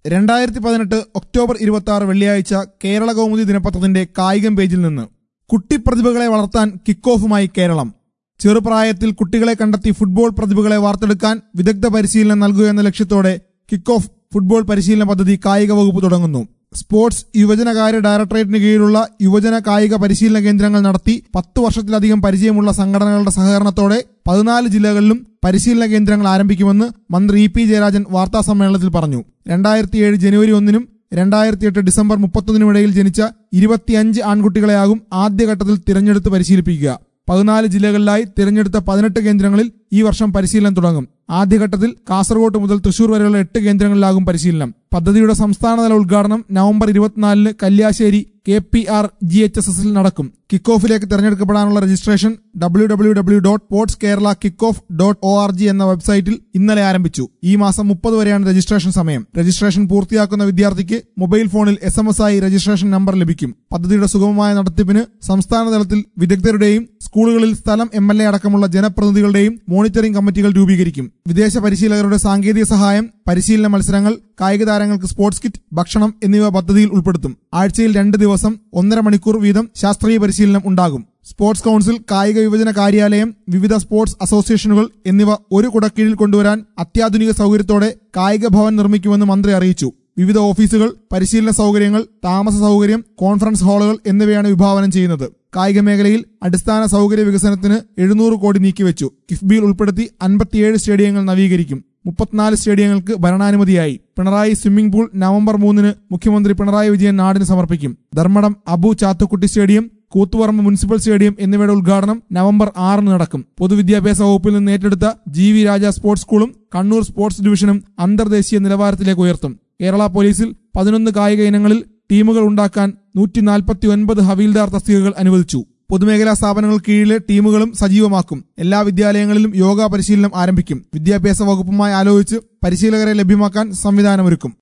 രണ്ടായിരത്തി പതിനെട്ട് ഒക്ടോബർ ഇരുപത്തി ആറ് വെള്ളിയാഴ്ച കേരള കൗമുദി ദിനപത്രത്തിന്റെ കായികം പേജിൽ നിന്ന് കുട്ടിപ്രതിഭകളെ വളർത്താൻ കിക്ക് ഓഫുമായി കേരളം ചെറുപ്രായത്തിൽ കുട്ടികളെ കണ്ടെത്തി ഫുട്ബോൾ പ്രതിഭകളെ വാർത്തെടുക്കാൻ വിദഗ്ധ പരിശീലനം നൽകുക എന്ന ലക്ഷ്യത്തോടെ കിക്ക് ഓഫ് ഫുട്ബോൾ പരിശീലന പദ്ധതി കായിക വകുപ്പ് തുടങ്ങുന്നു സ്പോർട്സ് യുവജനകാര്യ ഡയറക്ടറേറ്റിന് കീഴിലുള്ള യുവജന കായിക പരിശീലന കേന്ദ്രങ്ങൾ നടത്തി പത്ത് വർഷത്തിലധികം പരിചയമുള്ള സംഘടനകളുടെ സഹകരണത്തോടെ പതിനാല് ജില്ലകളിലും പരിശീലന കേന്ദ്രങ്ങൾ ആരംഭിക്കുമെന്ന് മന്ത്രി ഇ പി ജയരാജൻ വാർത്താ സമ്മേളനത്തിൽ പറഞ്ഞു രണ്ടായിരത്തി ഏഴ് ജനുവരി ഒന്നിനും രണ്ടായിരത്തി എട്ട് ഡിസംബർ മുപ്പത്തൊന്നിനുമിടയിൽ ജനിച്ച ഇരുപത്തിയഞ്ച് ആൺകുട്ടികളെയാകും ആദ്യഘട്ടത്തിൽ തിരഞ്ഞെടുത്ത് പരിശീലിപ്പിക്കുക പതിനാല് ജില്ലകളിലായി തിരഞ്ഞെടുത്ത പതിനെട്ട് കേന്ദ്രങ്ങളിൽ ഈ വർഷം പരിശീലനം തുടങ്ങും ആദ്യഘട്ടത്തിൽ കാസർഗോഡ് മുതൽ തൃശൂർ വരെയുള്ള എട്ട് കേന്ദ്രങ്ങളിലാകും പരിശീലനം പദ്ധതിയുടെ സംസ്ഥാനതല ഉദ്ഘാടനം നവംബർ ഇരുപത്തിനാലിന് Kalliasseri K P R G H S എസിൽ നടക്കും കിക്ക് ഓഫിലേക്ക് തെരഞ്ഞെടുക്കപ്പെടാനുള്ള registration W W W dot sports Kerala kick off dot O R G എന്ന വെബ്സൈറ്റിൽ ഇന്നലെ ആരംഭിച്ചു ഈ മാസം മുപ്പത് വരെയാണ് രജിസ്ട്രേഷൻ സമയം രജിസ്ട്രേഷൻ പൂർത്തിയാക്കുന്ന വിദ്യാർത്ഥിക്ക് മൊബൈൽ ഫോണിൽ എസ് എം എസ് ആയി രജിസ്ട്രേഷൻ നമ്പർ ലഭിക്കും പദ്ധതിയുടെ സുഗമമായ നടത്തിപ്പിന് സംസ്ഥാന തലത്തിൽ വിദഗ്ധരുടെയും സ്കൂളുകളിൽ സ്ഥലം എം എൽ എ അടക്കമുള്ള ജനപ്രതിനിധികളുടെയും മോണിറ്ററിംഗ് കമ്മിറ്റികൾ രൂപീകരിക്കും വിദേശ പരിശീലകരുടെ സാങ്കേതിക സഹായം പരിശീലന മത്സരങ്ങൾ കായിക താരങ്ങൾക്ക് സ്പോർട്സ് കിറ്റ് ഭക്ഷണം എന്നിവ പദ്ധതിയിൽ ഉൾപ്പെടുത്തും ആഴ്ചയിൽ രണ്ട് ദിവസം ഒന്നര മണിക്കൂർ വീതം ശാസ്ത്രീയ പരിശീലനം ഉണ്ടാകും സ്പോർട്സ് കൌൺസിൽ കായിക വിഭജന കാര്യാലയം വിവിധ സ്പോർട്സ് അസോസിയേഷനുകൾ എന്നിവ ഒരു കുടക്കീഴിൽ കൊണ്ടുവരാൻ അത്യാധുനിക സൗകര്യത്തോടെ കായിക ഭവൻ നിർമ്മിക്കുമെന്ന് മന്ത്രി അറിയിച്ചു വിവിധ ഓഫീസുകൾ പരിശീലന സൗകര്യങ്ങൾ താമസ സൗകര്യം കോൺഫറൻസ് ഹാളുകൾ എന്നിവയാണ് വിഭാവനം ചെയ്യുന്നത് കായിക മേഖലയിൽ അടിസ്ഥാന സൗകര്യ വികസനത്തിന് എഴുന്നൂറ് കോടി നീക്കിവെച്ചു കിഫ്ബിയിൽ ഉൾപ്പെടുത്തി അൻപത്തിയേഴ് സ്റ്റേഡിയങ്ങൾ നവീകരിക്കും മുപ്പത്തിനാല് സ്റ്റേഡിയങ്ങൾക്ക് ഭരണാനുമതിയായി പിണറായി സ്വിമ്മിംഗ് പൂൾ നവംബർ മൂന്നിന് മുഖ്യമന്ത്രി പിണറായി വിജയൻ നാടിന് സമർപ്പിക്കും Dharmadam Abu Chathukutty stadium Koothuparamba municipal stadium എന്നിവയുടെ ഉദ്ഘാടനം നവംബർ ആറിന് നടക്കും പൊതുവിദ്യാഭ്യാസ വകുപ്പിൽ നിന്ന് ഏറ്റെടുത്ത ജി വി രാജ സ്പോർട്സ് സ്കൂളും കണ്ണൂർ സ്പോർട്സ് ഡിവിഷനും അന്തർദേശീയ നിലവാരത്തിലേക്ക് ഉയർത്തും കേരള പോലീസിൽ പതിനൊന്ന് കായിക ഇനങ്ങളിൽ ടീമുകൾ ഉണ്ടാക്കാൻ നൂറ്റി നാൽപ്പത്തി ഒൻപത് ഹവീൽദാർ തസ്തികകൾ അനുവദിച്ചു പൊതുമേഖലാ സ്ഥാപനങ്ങൾ കീഴിലെ ടീമുകളും സജീവമാക്കും എല്ലാ വിദ്യാലയങ്ങളിലും യോഗ പരിശീലനം ആരംഭിക്കും വിദ്യാഭ്യാസ വകുപ്പുമായി ആലോചിച്ച് പരിശീലകരെ ലഭ്യമാക്കാൻ സംവിധാനമൊരുക്കും